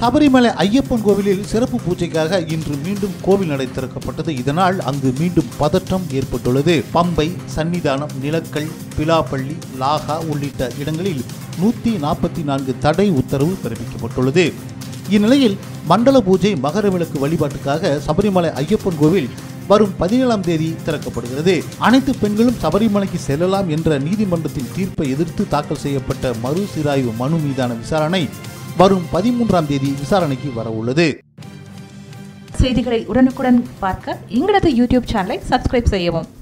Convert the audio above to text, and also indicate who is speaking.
Speaker 1: சபரிமலை ஐயப்பன் கோவிலில் சிறப்பு பூஜைக்காக இன்று மீண்டும் கோவில் நடை திறக்கப்பட்டது இதனால் அங்கு மீண்டும் பதற்றம் ஏற்பட்டுள்ளது பம்பை சன்னிதானம் நிலக்கல் பிலாப்பள்ளி லாகா உள்ளிட்ட இடங்களில் நூற்றி நாற்பத்தி நான்கு தடை உத்தரவு பிறப்பிக்கப்பட்டுள்ளது இந்நிலையில் மண்டல பூஜை மகர விளக்கு வழிபாட்டுக்காக சபரிமலை ஐயப்பன் கோவில் வரும் பதினேழாம் தேதி திறக்கப்படுகிறது அனைத்து பெண்களும் சபரிமலைக்கு செல்லலாம் என்ற நீதிமன்றத்தின் தீர்ப்பை எதிர்த்து தாக்கல் செய்யப்பட்ட மறுசீராய்வு மனு மீதான விசாரணை வரும் பதிமூன்றாம் தேதி விசாரணைக்கு வர உள்ளது
Speaker 2: செய்திகளை உடனுக்குடன் பார்க்க எங்களது யூடியூப் சேனலை சப்ஸ்கிரைப் செய்யவும்